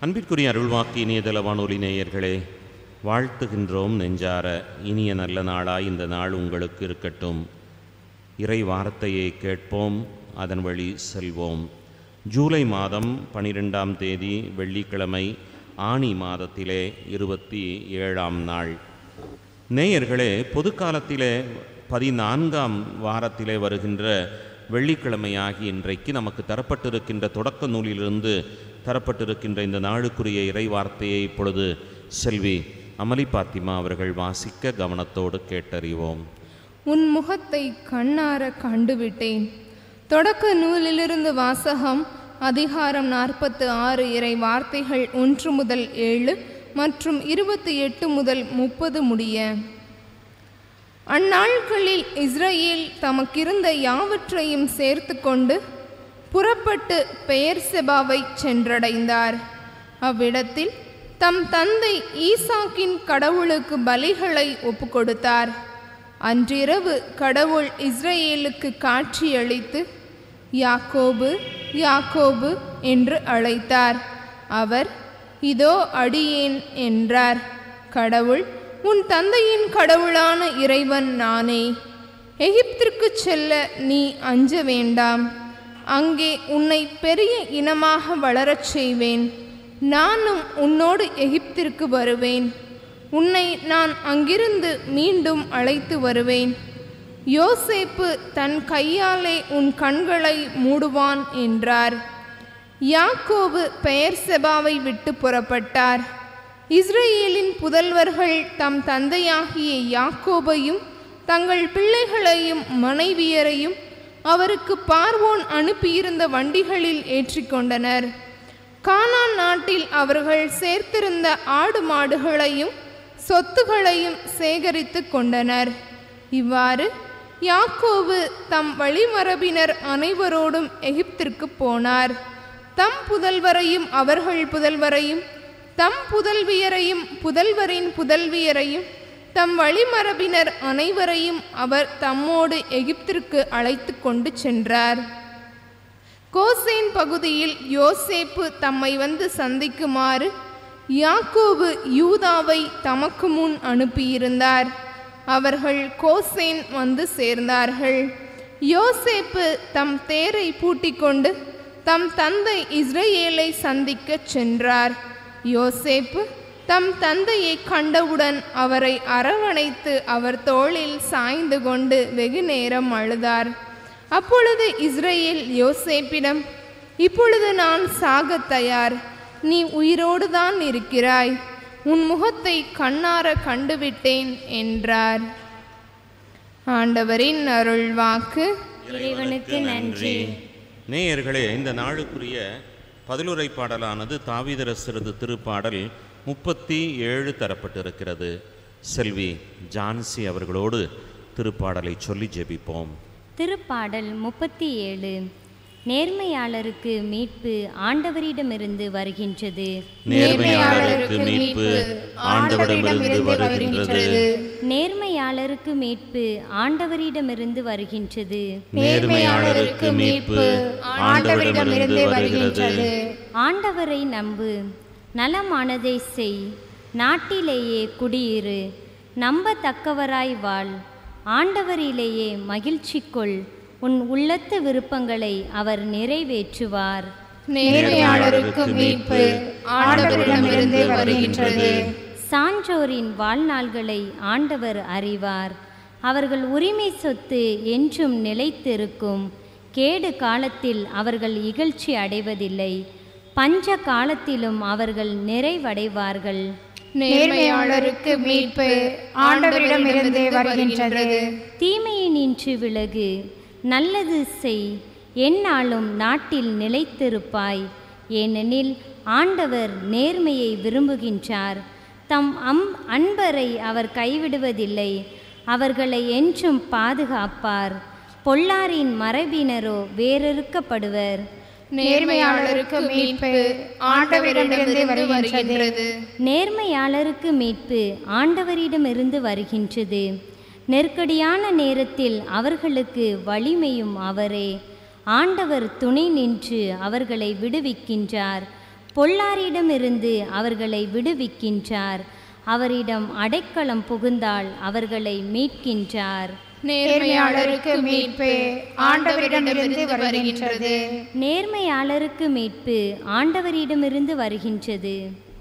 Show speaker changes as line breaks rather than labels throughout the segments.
அன்பிற்குரிய அருள்வாக்கு இனியதள வானொலி நேயர்களே வாழ்த்துகின்றோம் நெஞ்சார இனிய நல்ல நாளாய் இந்த நாள் உங்களுக்கு இருக்கட்டும் இறை வார்த்தையை கேட்போம் அதன் வழி செல்வோம் ஜூலை மாதம் பனிரெண்டாம் தேதி வெள்ளிக்கிழமை ஆணி மாதத்திலே இருபத்தி ஏழாம் நாள் நேயர்களே பொதுக்காலத்திலே பதினான்காம் வாரத்திலே வருகின்ற வெள்ளிக்கிழமையாகி இன்றைக்கு நமக்கு தரப்பட்டிருக்கின்ற தொடக்க நூலிலிருந்து தரப்பட்டிருக்கின்ற இந்த நாளுக்குரிய இறை வார்த்தையை இப்பொழுது செல்வி அமலி பாத்திமா அவர்கள் வாசிக்க கவனத்தோடு கேட்டறிவோம்
உன் முகத்தை கண்ணார கண்டுவிட்டேன் தொடக்க நூலிலிருந்து வாசகம் அதிகாரம் நாற்பத்து ஆறு இறை வார்த்தைகள் ஒன்று முதல் ஏழு மற்றும் இருபத்தி எட்டு முதல் முப்பது முடிய அந்நாட்களில் இஸ்ரவேல் தமக்கிருந்த யாவற்றையும் சேர்த்து கொண்டு புறப்பட்டு பெயர் செபாவை சென்றடைந்தார் அவ்விடத்தில் தம் தந்தை ஈசாக்கின் கடவுளுக்கு பலிகளை ஒப்புக்கொடுத்தார் அன்றிரவு கடவுள் இஸ்ரவேலுக்கு காட்சியளித்து யாக்கோபு யாக்கோபு என்று அழைத்தார் அவர் இதோ அடியேன் என்றார் கடவுள் உன் தந்தையின் கடவுளான இறைவன் நானே எகிப்திற்கு செல்ல நீ அஞ்ச வேண்டாம் அங்கே உன்னை பெரிய இனமாக வளரச் செய்வேன் நானும் உன்னோடு எகிப்திற்கு வருவேன் உன்னை நான் அங்கிருந்து மீண்டும் அழைத்து வருவேன் யோசேப்பு தன் கையாலே உன் கண்களை மூடுவான் என்றார் யாக்கோபு பெயர் செபாவை விட்டு புறப்பட்டார் இஸ்ரேலின் புதல்வர்கள் தம் தந்தையாகிய யாக்கோபையும் தங்கள் பிள்ளைகளையும் மனைவியரையும் அவருக்கு பார்வோன் அனுப்பியிருந்த வண்டிகளில் ஏற்றிக்கொண்டனர் கானான் நாட்டில் அவர்கள் சேர்த்திருந்த ஆடு மாடுகளையும் சொத்துகளையும் சேகரித்து கொண்டனர் இவ்வாறு யாக்கோபு தம் வழிமரபினர் அனைவரோடும் எகிப்திற்கு போனார் தம் புதல்வரையும் அவர்கள் புதல்வரையும் தம் புதல்வியரையும் புதல்வரின் புதல்வியரையும் தம் வழிமரபினர் அனைவரையும் அவர் தம்மோடு எகிப்திற்கு அழைத்து கொண்டு சென்றார் கோசேன் பகுதியில் யோசேப்பு தம்மை வந்து சந்திக்குமாறு யாக்கோபு யூதாவை தமக்கு முன் அனுப்பியிருந்தார் அவர்கள் கோசேன் வந்து சேர்ந்தார்கள் யோசேப்பு தம் தேரை பூட்டிக் கொண்டு தம் தந்தை இஸ்ரேலை சந்திக்கச் சென்றார் யோசேப்பு தம் தந்தையை கண்டவுடன் அவரை அரவணைத்து அவர் தோளில் சாய்ந்து கொண்டு வெகு நேரம் அழுதார் அப்பொழுது இஸ்ரேல் யோசேப்பிடம் இப்பொழுது நான் சாகத் தயார் நீ உயிரோடு தான் இருக்கிறாய் உன் முகத்தை கண்ணார கண்டுவிட்டேன் என்றார் ஆண்டவரின் அருள்வாக்கு
இறைவனுக்கு நன்றி
நேயர்களே இந்த நாளுக்குரிய பதிலுரை பாடலானது தாவீதரசரது திருப்பாடல் முப்பத்தி ஏழு தரப்பட்டிருக்கிறது செல்வி ஜான்சி அவர்களோடு திருப்பாடலை சொல்லி ஜெபிப்போம்
திருப்பாடல் முப்பத்தி ஏழு நேர்மையாளருக்கு மீட்பு ஆண்டவரிடமிருந்து வருகின்றது
நேர்மையாளருக்கு மீட்பு ஆண்டவரிடமிருந்து வருகின்றது
நேர்மையாளருக்கு மீட்பு ஆண்டவரிடமிருந்து வருகின்றது
நேர்மையாளருக்கு மீட்பு ஆண்டவரிடமிருந்து வருகின்றது
ஆண்டவரை நம்பு நலமானதை செய் நாட்டிலேயே குடியிரு நம்பத்தக்கவராய் வாழ் ஆண்டவரிலேயே மகிழ்ச்சி கொள் உன் உள்ளத்து விருப்பங்களை அவர் நிறைவேற்றுவார்
நேர்மையாளருக்கு மீட்பு ஆண்டவரிடமிருந்து வருகின்றது
சான்றோரின் வாழ்நாள்களை ஆண்டவர் அறிவார் அவர்கள் உரிமை சொத்து என்றும் நிலைத்திருக்கும் கேடு காலத்தில் அவர்கள் இகழ்ச்சி அடைவதில்லை பஞ்ச காலத்திலும் அவர்கள் நிறைவடைவார்கள்
நேர்மையாளருக்கு மீட்பு ஆண்டவரிடமிருந்து வருகின்றது
தீமையினின்று விலகு நல்லது செய் எந்நாளும் நாட்டில் நிலைத்திருப்பாய் ஏனெனில் ஆண்டவர் நேர்மையை விரும்புகின்றார் தம் அம் அன்பரை அவர் கைவிடுவதில்லை அவர்களை என்றும் பாதுகாப்பார் பொல்லாரின் மரபினரோ வேறறுக்கப்படுவர்
நேர்மையாளருக்கு மீட்பு ஆண்டவரிடமிருந்து வருகின்றது
நேர்மையாளருக்கு மீட்பு ஆண்டவரிடமிருந்து வருகின்றது நெருக்கடியான நேரத்தில் அவர்களுக்கு வலிமையும் அவரே ஆண்டவர் துணை நின்று அவர்களை விடுவிக்கின்றார் பொல்லாரிடமிருந்து அவர்களை விடுவிக்கின்றார் அவரிடம் அடைக்கலம் புகுந்தால் அவர்களை மீட்கின்றார்
நேர்மையாளருக்கு மீட்பு ஆண்டவரிடமிருந்து வருகின்றது
நேர்மையாளருக்கு மீட்பு ஆண்டவரிடமிருந்து வருகின்றது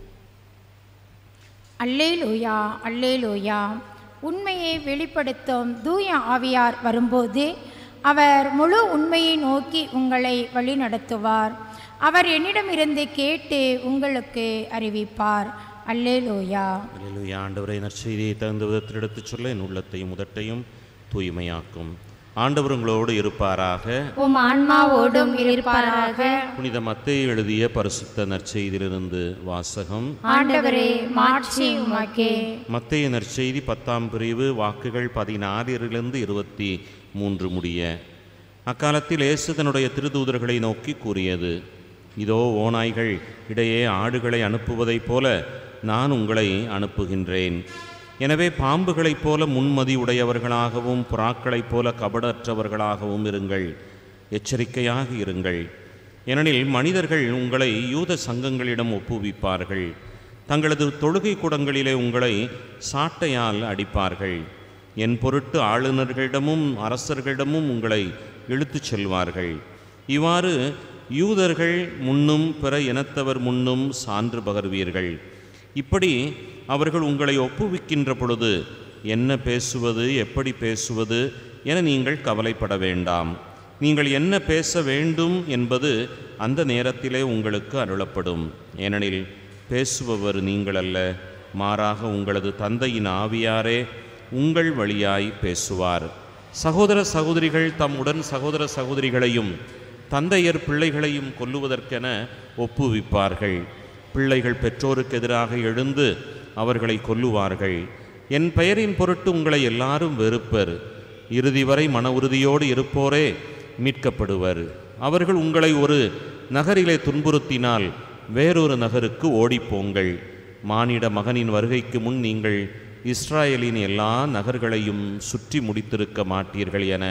அல்லேலூயா அல்லேலூயா உண்மையை வெளிப்படுத்தும் தூய ஆவியார் வரும்போது அவர் முழு உண்மையை நோக்கி உங்களை வழிநடத்துவார் அவர் என்னிடமிருந்து கேட்டு உங்களுக்கு அறிவிப்பார் அல்லேலூயா
அல்லேலூயா ஆண்டவரை நற்செய்தியை தகுந்த விதத்தில் எடுத்துச் சொல்ல என் உள்ளத்தையும் உதட்டையும் தூய்மையாக்கும் ஆண்டவர் உங்களோடு இருப்பாராக
உம் ஆன்மாவோடும் இருப்பாராக
புனித மத்தேயு எழுதிய பரிசுத்த நற்செய்தியிலிருந்து வாசகம்
ஆண்டவரே மாட்சி உமக்கே
மத்தேயு நற்செய்தி பத்தாம் பிரிவு வாக்குகள் பதினாறிலிருந்து இருபத்தி மூன்று முடிய அக்காலத்தில் இயேசு தன்னுடைய திருதூதர்களை நோக்கி கூறியது இதோ ஓநாய்கள் இடையே ஆடுகளை அனுப்புவதைப் போல நான் உங்களை அனுப்புகின்றேன் எனவே பாம்புகளைப் போல முன்மதி உடையவர்களாகவும் புறாக்களைப் போல கபடற்றவர்களாகவும் இருங்கள் எச்சரிக்கையாக இருங்கள் ஏனெனில் மனிதர்கள் உங்களை யூத சங்கங்களிடம் ஒப்புவிப்பார்கள் தங்களது தொழுகை கூடங்களிலே உங்களை சாட்டையால் அடிப்பார்கள் என் பொருட்டு ஆளுநர்களிடமும் அரசர்களிடமும் உங்களை இழுத்துச் செல்வார்கள் இவ்வாறு யூதர்கள் முன்னும் பிற இனத்தவர் முன்னும் சான்று பகர்வீர்கள் இப்படி அவர்கள் உங்களை ஒப்புவிக்கின்ற பொழுது என்ன பேசுவது எப்படி பேசுவது என நீங்கள் கவலைப்பட வேண்டாம் நீங்கள் என்ன பேச வேண்டும் என்பது அந்த நேரத்திலே உங்களுக்கு அருளப்படும் ஏனெனில் பேசுபவர் நீங்கள் அல்ல மாறாக உங்களது தந்தையின் ஆவியாரே உங்கள் வழியாய் பேசுவார் சகோதர சகோதரிகள் தம் உடன் சகோதர சகோதரிகளையும் தந்தையர் பிள்ளைகளையும் கொல்லுவதற்கென ஒப்புவிப்பார்கள் பிள்ளைகள் பெற்றோருக்கு எதிராக எழுந்து அவர்களை கொல்லுவார்கள் என் பெயரின் பொருட்டு உங்களை எல்லாரும் வெறுப்பர் இறுதி வரை மன உறுதியோடு இருப்போரே மீட்கப்படுவர் அவர்கள் உங்களை ஒரு நகரிலே துன்புறுத்தினால் வேறொரு நகருக்கு ஓடிப்போங்கள் மானிட மகனின் வருகைக்கு முன் நீங்கள் இஸ்ராயலின் எல்லா நகர்களையும் சுற்றி முடித்திருக்க மாட்டீர்கள் என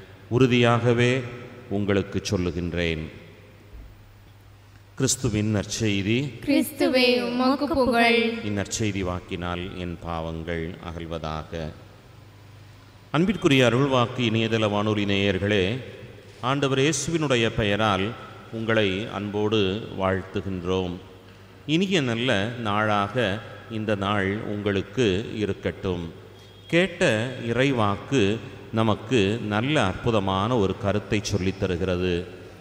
உறுதியாகவே உங்களுக்கு சொல்லுகின்றேன் கிறிஸ்துவின் நற்செய்தி
கிறிஸ்துவே உமக்கு புகழ்
இந்நற்செய்தி வாக்கினால் என் பாவங்கள் அகல்வதாக அன்பிற்குரிய அருள்வாக்கு இணையதள வானொலி நேயர்களே ஆண்டவர் இயேசுவினுடைய பெயரால் உங்களை அன்போடு வாழ்த்துகின்றோம் இனிய நல்ல நாளாக இந்த நாள் உங்களுக்கு இருக்கட்டும் கேட்ட இறைவாக்கு நமக்கு நல்ல அற்புதமான ஒரு கருத்தை சொல்லித் தருகிறது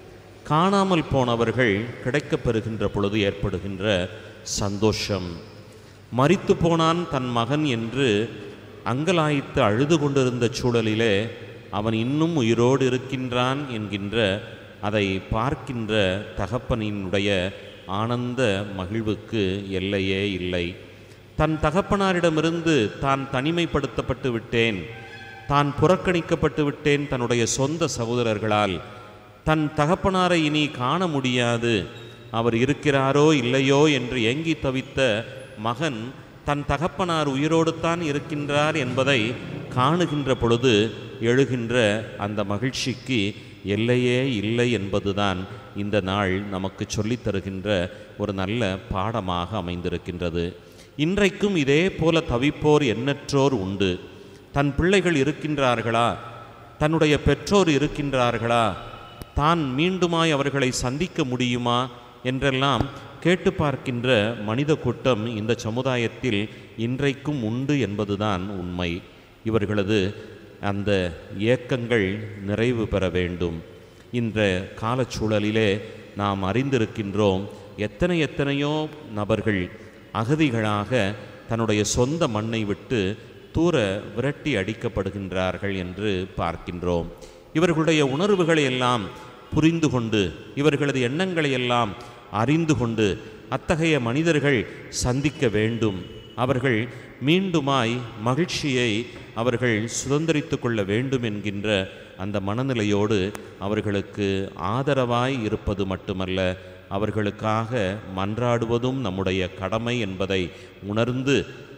காணாமல் போனவர்கள் கிடைக்கப் பெறுகின்ற பொழுது ஏற்படுகின்ற சந்தோஷம் மரித்து போனான் தன் மகன் என்று அங்கலாய்த்து அழுது கொண்டிருந்த சூழலிலே அவன் இன்னும் உயிரோடு இருக்கின்றான் என்கின்ற அதை பார்க்கின்ற தகப்பனினுடைய ஆனந்த மகிழ்வுக்கு எல்லையே இல்லை தன் தகப்பனாரிடமிருந்து தான் தனிமைப்படுத்தப்பட்டு விட்டேன் தான் புறக்கணிக்கப்பட்டு விட்டேன் தன்னுடைய சொந்த சகோதரர்களால் தன் தகப்பனாரை இனி காண முடியாது அவர் இருக்கிறாரோ இல்லையோ என்று ஏங்கி தவித்த மகன் தன் தகப்பனார் உயிரோடு தான் இருக்கின்றார் என்பதை காணுகின்ற பொழுது எழுகின்ற அந்த மகிழ்ச்சிக்கு எல்லையே இல்லை என்பதுதான் இந்த நாள் நமக்கு சொல்லித் தருகின்ற ஒரு நல்ல பாடமாக அமைந்திருக்கின்றது இன்றைக்கும் இதே போல தவிப்போர் எண்ணற்றோர் உண்டு தன் பிள்ளைகள் இருக்கின்றார்களா தன்னுடைய பெற்றோர் இருக்கின்றார்களா தான் மீண்டுமாய் அவர்களை சந்திக்க முடியுமா என்றெல்லாம் கேட்டு பார்க்கின்ற மனித கூட்டம் இந்த சமுதாயத்தில் இன்றைக்கும் உண்டு என்பதுதான் உண்மை இவர்களது அந்த ஏக்கங்கள் நிறைவு பெற வேண்டும் இந்த காலச்சூழலிலே நாம் அறிந்திருக்கின்றோம் எத்தனை எத்தனையோ நபர்கள் அகதிகளாக தன்னுடைய சொந்த மண்ணை விட்டு தூர விரட்டி அடிக்கப்படுகின்றார்கள் என்று பார்க்கின்றோம் இவர்களுடைய உணர்வுகளை எல்லாம் புரிந்து கொண்டு இவர்களது எண்ணங்களை எல்லாம் அறிந்து கொண்டு அத்தகைய மனிதர்கள் சந்திக்க வேண்டும் அவர்கள் மீண்டுமாய் மகிழ்ச்சியை அவர்கள் சுதந்திரித்து கொள்ள வேண்டும் என்கின்ற அந்த மனநிலையோடு அவர்களுக்கு ஆதரவாய் இருப்பது மட்டுமல்ல அவர்களுக்காக மன்றாடுவதும் நம்முடைய கடமை என்பதை உணர்ந்து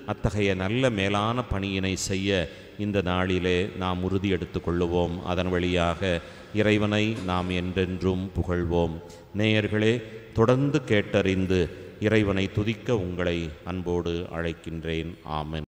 அத்தகைய நல்ல மேலான பணியினை செய்ய இந்த நாளிலே நாம் உறுதி எடுத்துக் கொள்ளுவோம் அதன் வழியாக இறைவனை நாம் என்றென்றும் புகழ்வோம் நேயர்களே தொடர்ந்து கேட்டறிந்து இறைவனை துதிக்க உங்களை அன்போடு அழைக்கின்றேன் ஆமென்